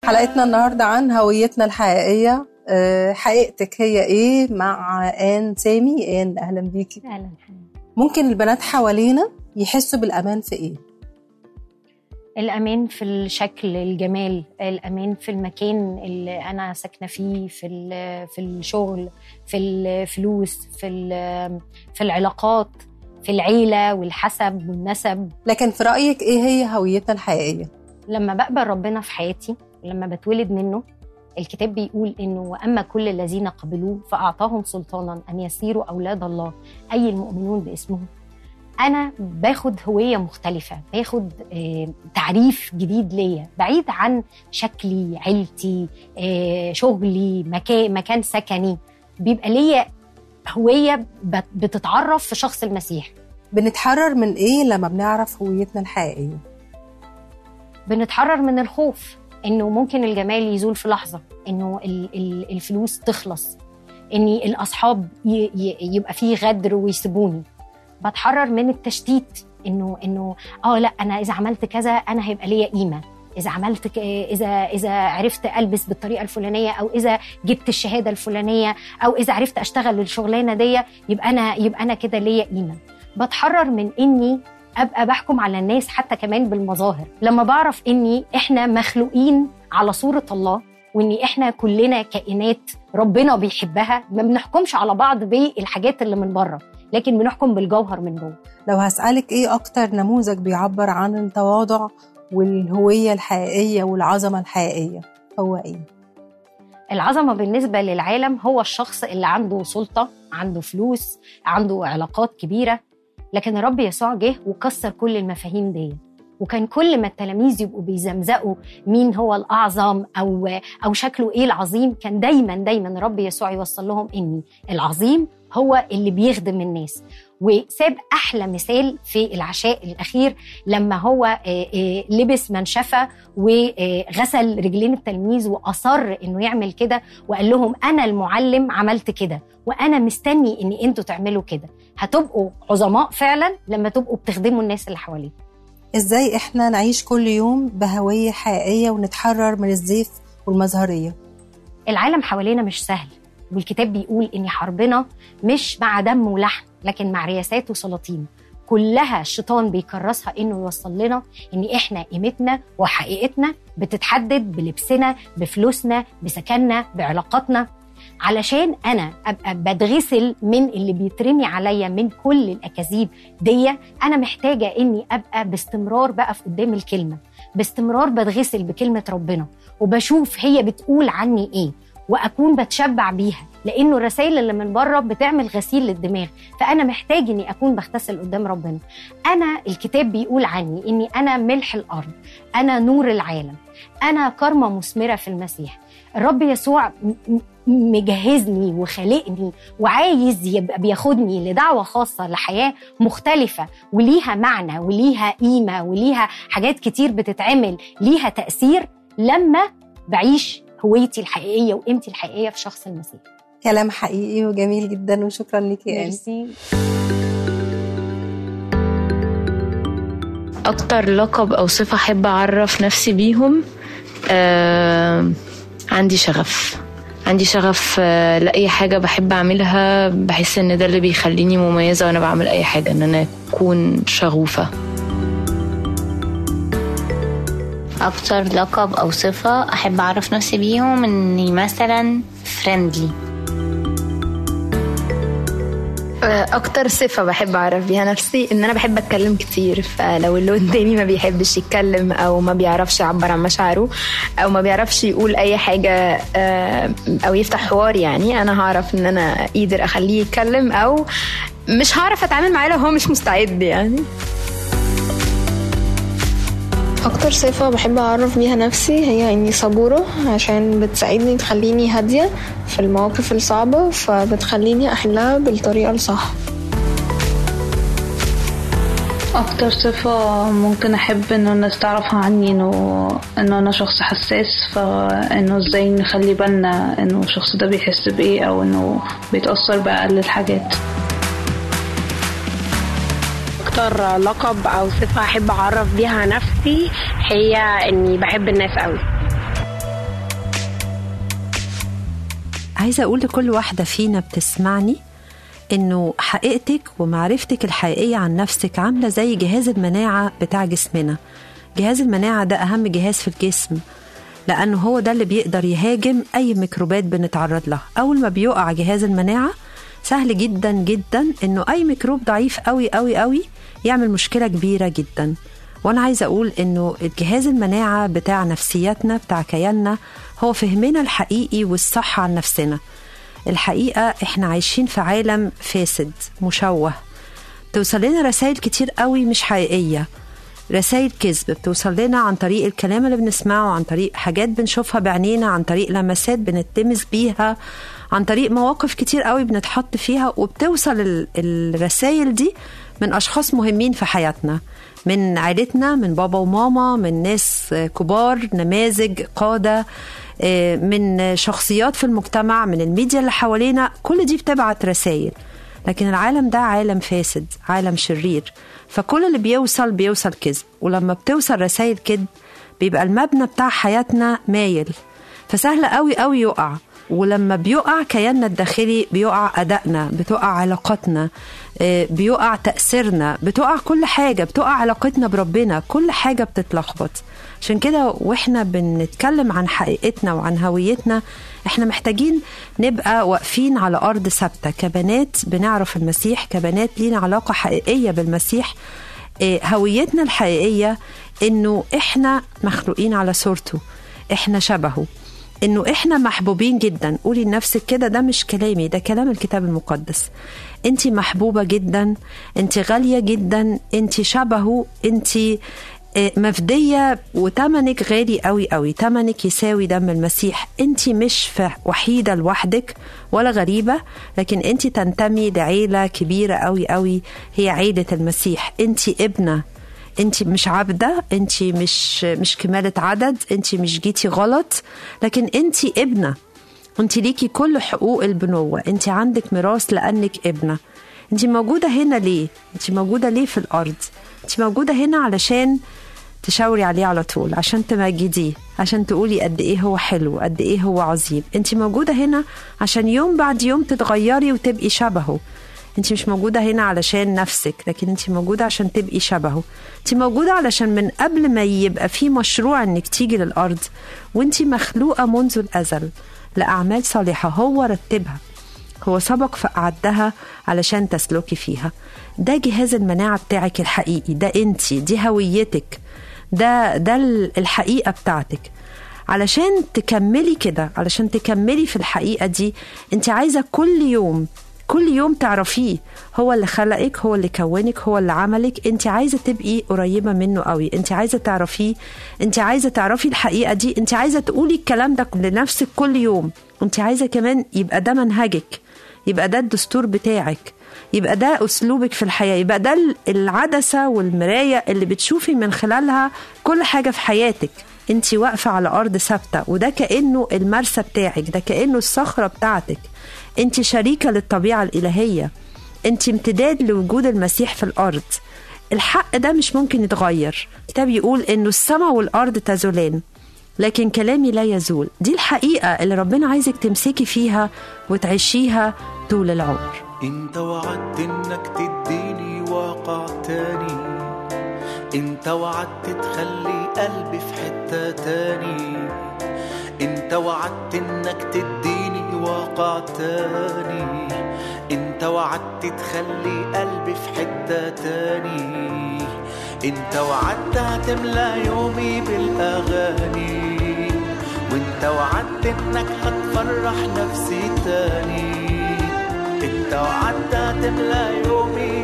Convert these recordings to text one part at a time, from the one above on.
حلقتنا النهاردة عن هويتنا الحقيقية أه، حقيقتك هي ايه مع آن سامي آن أهلا بيكي اهلا حبيبي ممكن البنات حوالينا يحسوا بالأمان في ايه الامان في الشكل الجمال الامان في المكان اللي انا ساكنه فيه في ال- في الشغل في الفلوس في ال- في العلاقات في العيله والحسب والنسب لكن في رأيك ايه هي هويتنا الحقيقية لما بقبل ربنا في حياتي لما بتولد منه الكتاب بيقول انه واما كل الذين قبلوه فاعطاهم سلطانا ان يصيروا اولاد الله اي المؤمنون باسمه انا باخد هويه مختلفه باخد آه، تعريف جديد ليا بعيد عن شكلي عيلتي آه، شغلي مكان مكان سكني بيبقى ليا هويه بت- بتتعرف في شخص المسيح بنتحرر من ايه لما بنعرف هويتنا الحقيقية بنتحرر من الخوف انه ممكن الجمال يزول في لحظه انه ال- ال- الفلوس تخلص ان الاصحاب ي- ي- يبقى فيه غدر ويسيبوني بتحرر من التشتيت انه انه اه لا انا اذا عملت كذا انا هيبقى ليا قيمه اذا عملت ك- اذا اذا عرفت البس بالطريقه الفلانيه او اذا جبت الشهاده الفلانيه او اذا عرفت اشتغل الشغلانه دي يبقى انا يبقى انا كده ليا قيمه بتحرر من اني ابقى بحكم على الناس حتى كمان بالمظاهر لما بعرف اني احنا مخلوقين على صوره الله وان احنا كلنا كائنات ربنا بيحبها ما بنحكمش على بعض بالحاجات اللي من بره لكن بنحكم بالجوهر من جوه لو هسألك ايه أكتر نموذج بيعبر عن التواضع والهوية الحقيقية والعظمة الحقيقية هو ايه العظمه بالنسبه للعالم هو الشخص اللي عنده سلطه عنده فلوس عنده علاقات كبيره لكن الرب يسوع جه وكسر كل المفاهيم دي وكان كل ما التلاميذ يبقوا بيزمزقوا مين هو الاعظم او او شكله ايه العظيم كان دايما دايما الرب يسوع يوصل لهم ان العظيم هو اللي بيخدم الناس وساب احلى مثال في العشاء الاخير لما هو آه، آه، لبس منشفه وغسل رجلين التلميذ واصر انه يعمل كده وقال لهم انا المعلم عملت كده وانا مستني ان انتوا تعملوا كده هتبقوا عظماء فعلا لما تبقوا بتخدموا الناس اللي حواليكم ازاي احنا نعيش كل يوم بهوية حقيقية ونتحرر من الزيف والمظهرية العالم حوالينا مش سهل والكتاب بيقول ان حربنا مش مع دم ولحم لكن مع رياسات وسلاطين كلها الشيطان بيكرسها انه يوصل لنا ان احنا قيمتنا وحقيقتنا بتتحدد بلبسنا بفلوسنا بسكننا بعلاقاتنا علشان انا ابقى بتغسل من اللي بيترمي عليا من كل الاكاذيب دي انا محتاجه اني ابقى باستمرار بقى في قدام الكلمه باستمرار بتغسل بكلمه ربنا وبشوف هي بتقول عني ايه واكون بتشبع بيها لانه الرسائل اللي من بره بتعمل غسيل للدماغ فانا محتاج اني اكون بغتسل قدام ربنا انا الكتاب بيقول عني اني انا ملح الارض انا نور العالم انا كرمه مثمره في المسيح الرب يسوع م- م- مجهزني وخالقني وعايز يبقى بياخدني لدعوه خاصه لحياه مختلفه وليها معنى وليها قيمه وليها حاجات كتير بتتعمل ليها تاثير لما بعيش هويتي الحقيقيه وقيمتي الحقيقيه في شخص المسيح كلام حقيقي وجميل جدا وشكرا لك يا آن ميرسي اكتر لقب او صفه احب اعرف نفسي بيهم آه عندي شغف عندي شغف آه لاي حاجه بحب اعملها بحس ان ده اللي بيخليني مميزه وانا بعمل اي حاجه ان انا اكون شغوفه أكتر لقب أو صفة أحب أعرف نفسي بيهم إني مثلا فريندلي اكتر صفه بحب اعرف بيها نفسي ان انا بحب اتكلم كتير فلو اللي قدامي ما بيحبش يتكلم او ما بيعرفش يعبر عن مشاعره او ما بيعرفش يقول اي حاجه آه، او يفتح حوار يعني انا هعرف ان انا قادر اخليه يتكلم او مش هعرف اتعامل معاه لو هو مش مستعد يعني أكتر صفة بحب أعرف بيها نفسي هي إني صبورة عشان بتساعدني تخليني هادية في المواقف الصعبة فبتخليني أحلها بالطريقة الصح أكتر صفة ممكن أحب إنه الناس تعرفها عني إنه إنه أنا شخص حساس فإنه إزاي نخلي بالنا إنه الشخص ده بيحس بإيه أو إنه بيتأثر بأقل الحاجات اكتر لقب او صفه احب اعرف بيها نفسي هي اني بحب الناس قوي عايزة أقول لكل واحدة فينا بتسمعني إنه حقيقتك ومعرفتك الحقيقية عن نفسك عاملة زي جهاز المناعة بتاع جسمنا جهاز المناعة ده أهم جهاز في الجسم لأنه هو ده اللي بيقدر يهاجم أي ميكروبات بنتعرض لها أول ما بيقع جهاز المناعة سهل جدا جدا إنه أي ميكروب ضعيف قوي قوي قوي يعمل مشكلة كبيرة جدا وأنا عايزة أقول إنه الجهاز المناعة بتاع نفسياتنا بتاع كياننا هو فهمنا الحقيقي والصح عن نفسنا الحقيقة إحنا عايشين في عالم فاسد مشوه توصل لنا رسائل كتير قوي مش حقيقية رسائل كذب بتوصل لنا عن طريق الكلام اللي بنسمعه عن طريق حاجات بنشوفها بعينينا عن طريق لمسات بنتمس بيها عن طريق مواقف كتير قوي بنتحط فيها وبتوصل ال- الرسائل دي من أشخاص مهمين في حياتنا من عائلتنا من بابا وماما من ناس كبار نماذج قادة آه، من شخصيات في المجتمع من الميديا اللي حوالينا كل دي بتبعت رسائل لكن العالم ده عالم فاسد عالم شرير فكل اللي بيوصل بيوصل كذب ولما بتوصل رسائل كذب بيبقى المبنى بتاع حياتنا مايل فسهل قوي قوي يقع ولما بيقع كياننا الداخلي بيقع أدائنا بتقع علاقاتنا آه، بيقع تأثيرنا بتقع كل حاجة بتقع علاقتنا بربنا كل حاجة بتتلخبط عشان كده واحنا بنتكلم عن حقيقتنا وعن هويتنا احنا محتاجين نبقى واقفين على ارض ثابته كبنات بنعرف المسيح كبنات لينا علاقه حقيقيه بالمسيح إيه، هويتنا الحقيقيه انه احنا مخلوقين على صورته احنا شبهه انه احنا محبوبين جدا قولي لنفسك كده ده مش كلامي ده كلام الكتاب المقدس انت محبوبه جدا انت غاليه جدا انت شبهه انت آه، مفدية وتمنك غالي قوي قوي تمنك يساوي دم المسيح انت مش ف- وحيدة لوحدك ولا غريبة لكن انت تنتمي لعيلة كبيرة قوي قوي هي عيلة المسيح انت ابنة انت مش عبدة انت مش مش كمالة عدد انت مش جيتي غلط لكن انت ابنة انت ليكي كل حقوق البنوة انت عندك ميراث لأنك ابنة انت موجودة هنا ليه انت موجودة ليه في الأرض انت موجودة هنا علشان تشاوري عليه على طول عشان تمجديه عشان تقولي قد ايه هو حلو قد ايه هو عظيم انت موجودة هنا عشان يوم بعد يوم تتغيري وتبقي شبهه انت مش موجودة هنا علشان نفسك لكن انت موجودة عشان تبقي شبهه انت موجودة علشان من قبل ما يبقى في مشروع انك تيجي للأرض وانت مخلوقة منذ الأزل لأعمال صالحة هو رتبها هو سبق فأعدها علشان تسلكي فيها ده جهاز المناعة بتاعك الحقيقي ده انت دي هويتك ده ده الحقيقة بتاعتك علشان تكملي كده علشان تكملي في الحقيقة دي انت عايزة كل يوم كل يوم تعرفيه هو اللي خلقك هو اللي كونك هو اللي عملك انت عايزه تبقي قريبه منه قوي انت عايزه تعرفيه انت عايزه تعرفي الحقيقه دي انت عايزه تقولي الكلام ده لنفسك كل يوم انت عايزه كمان يبقى ده منهجك يبقى ده الدستور بتاعك يبقى ده اسلوبك في الحياه يبقى ده العدسه والمرايه اللي بتشوفي من خلالها كل حاجه في حياتك انت واقفه على ارض ثابته وده كانه المرسى بتاعك ده كانه الصخره بتاعتك انت شريكه للطبيعه الالهيه انت امتداد لوجود المسيح في الارض الحق ده مش ممكن يتغير الكتاب يقول انه السماء والارض تزولان لكن كلامي لا يزول دي الحقيقه اللي ربنا عايزك تمسكي فيها وتعيشيها طول العمر انت وعدت انك تديني واقع تاني انت وعدت تخلي قلبي في حتة تاني انت وعدت انك تديني واقع تاني انت وعدت تخلي قلبي في حتة تاني انت وعدت هتملى يومي بالاغاني وانت وعدت انك هتفرح نفسي تاني انت وعدت هتملى يومي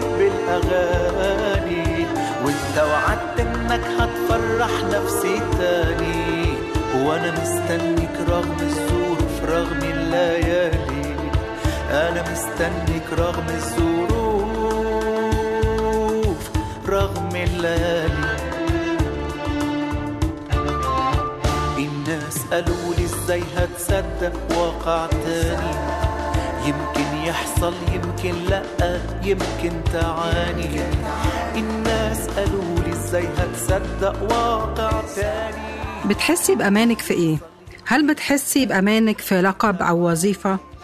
بالاغاني وانت وعدت انك هتفرح نفسي تاني وانا مستنيك رغم الظروف رغم الليالي انا مستنيك رغم الظروف رغم الليالي الناس قالوا لي ازاي هتصدق واقع تاني يمكن يحصل يمكن لا يمكن تعاني الناس قالوا لي ازاي هتصدق واقع تاني بتحسي بأمانك في إيه؟ هل بتحسي بأمانك في لقب أو وظيفة؟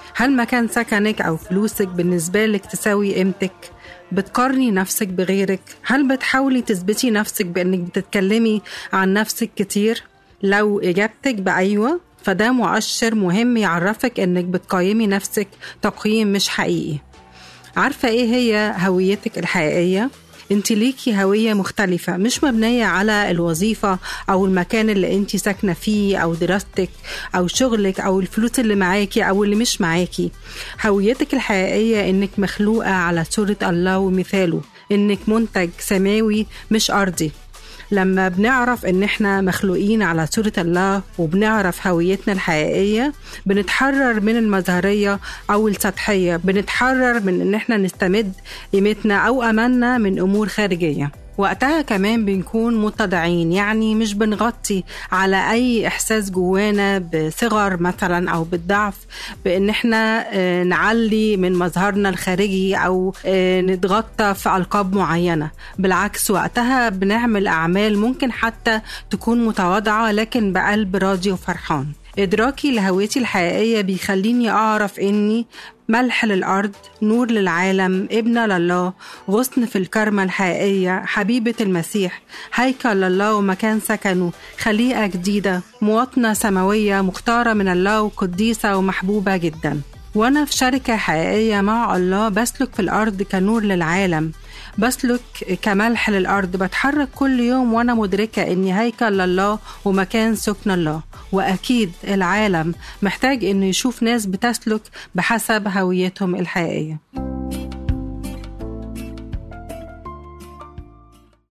هل مكان سكنك أو فلوسك بالنسبة لك تساوي قيمتك؟ بتقارني نفسك بغيرك؟ هل بتحاولي تثبتي نفسك بأنك بتتكلمي عن نفسك كتير؟ لو إجابتك بأيوة فده مؤشر مهم يعرفك إنك بتقيمي نفسك تقييم مش حقيقي عارفة إيه هي هويتك الحقيقية؟ انت ليكي هوية مختلفة مش مبنية على الوظيفة أو المكان اللي انت ساكنة فيه أو دراستك أو شغلك أو الفلوس اللي معاكي أو اللي مش معاكي هويتك الحقيقية انك مخلوقة على صورة الله ومثاله انك منتج سماوي مش أرضي لما بنعرف ان احنا مخلوقين على صورة الله وبنعرف هويتنا الحقيقية بنتحرر من المظهرية او السطحية بنتحرر من ان احنا نستمد قيمتنا او املنا من امور خارجية وقتها كمان بنكون متضعين يعني مش بنغطي على اي احساس جوانا بصغر مثلا او بالضعف بان احنا آه، نعلي من مظهرنا الخارجي او آه، نتغطى في القاب معينه بالعكس وقتها بنعمل اعمال ممكن حتى تكون متواضعه لكن بقلب راضي وفرحان إدراكي لهويتي الحقيقية بيخليني أعرف إني ملح للأرض نور للعالم ابنة لله غصن في الكرمة الحقيقية حبيبة المسيح هيكل لله ومكان سكنه خليقة جديدة مواطنة سماوية مختارة من الله وقديسة ومحبوبة جدا وأنا في شركة حقيقية مع الله بسلك في الأرض كنور للعالم بسلك كملح للأرض بتحرك كل يوم وأنا مدركة إني هيكل لله ومكان سكن الله وأكيد العالم محتاج إنه يشوف ناس بتسلك بحسب هويتهم الحقيقية